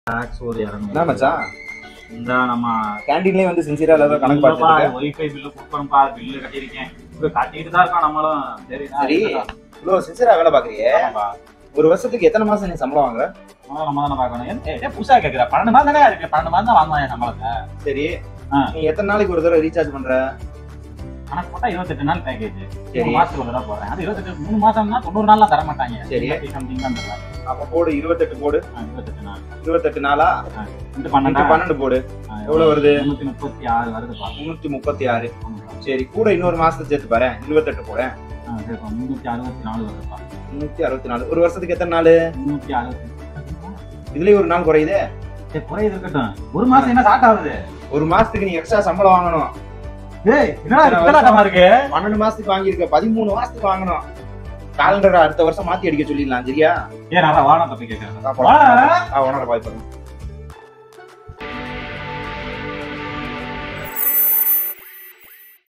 Tax ஒரு இரநூறு என்ன மச்சான் இந்த நம்ம கேண்டீன்லயே வந்து சின்சியரா எல்லாரும் கணக்கு பார்த்துட்டு ஒய்ஃபை பில்லு கொடுக்கணும்பா பில்லு கட்டியிருக்கேன் இப்ப கட்டிட்டு தான் இருக்கோம் நம்மளும் சரி சரி இவ்வளவு சின்சியரா வேலை பாக்குறியே ஆமாப்பா. ஒரு வருஷத்துக்கு எத்தனை மாசம் நீ சம்பளம் வாங்குற முதல்ல நம்ம தானே பார்க்கணும் ஏன் ஏய், ஏன் புதுசா கேக்குற பன்னெண்டு மாதம் தானே இருக்கு பன்னெண்டு மாதம் தான் வாங்குவாங்க சம்பளத்தை சரி ஆ. நீ எத்தனை நாளைக்கு ஒரு தடவை ரீசார்ஜ் பண்ற கணக்கு போட்டா இருபத்தெட்டு நாள் பேக்கேஜ் சரி. மூணு மாசத்துக்கு ஒரு தடவை போறேன் அது இருபத்தெட்டு மூணு மாசம்னா தொண்ணூறு நாள்லாம் தர மாட்டாங்க சரி. சம்திங் தான் தருவாங்க அப்ப போடு இருபத்தெட்டு போடு ஆ, இருபத்தெட்டு நாள் இருபத்தெட்டு நாளா இந்த இங்க பன்னெண்டு பன்னெண்டு போடு எவ்வளவு வருது? முன்னூத்தி முப்பத்தி ஆறு வருதுப்பா முன்னூத்தி முப்பத்தி ஆறு ஆமாப்பா. சரி கூட இன்னொரு மாசத்துக்கு சேர்த்து பாரு இருபத்தெட்டு போட ஆ, சரிப்பா முன்னூத்தி அறுபத்தி நாலு வருதுப்பா முன்னூத்தி அறுபத்தி நாலு ஒரு வருஷத்துக்கு எத்தனை நாள் முன்னூத்தி அறுபத்தி இதுலயே ஒரு நாள் குறையுது சரி குறையுது இருக்கட்டும் ஒரு மாசம் என்ன ஸ்டார்ட் ஆகுது ஒரு மாசத்துக்கு நீ எக்ஸ்ட்ரா சம்பளம் வாங்கணும் ஏய் என்னடா இது பித்தலாட்டமா இருக்கு பன்னெண்டு மாசத்துக்கு வாங்கியிருக்க பதிமூணு மாசத்துக்கு வாங்கணும் காலண்டர் அடுத்த வருஷம் மாத்தி அடிக்க சொல்லிடலாம் சரியா ஏன் நான் வானம் தப்பி கேட்கறேன் நான் உணர பாய் பண்ணுங்க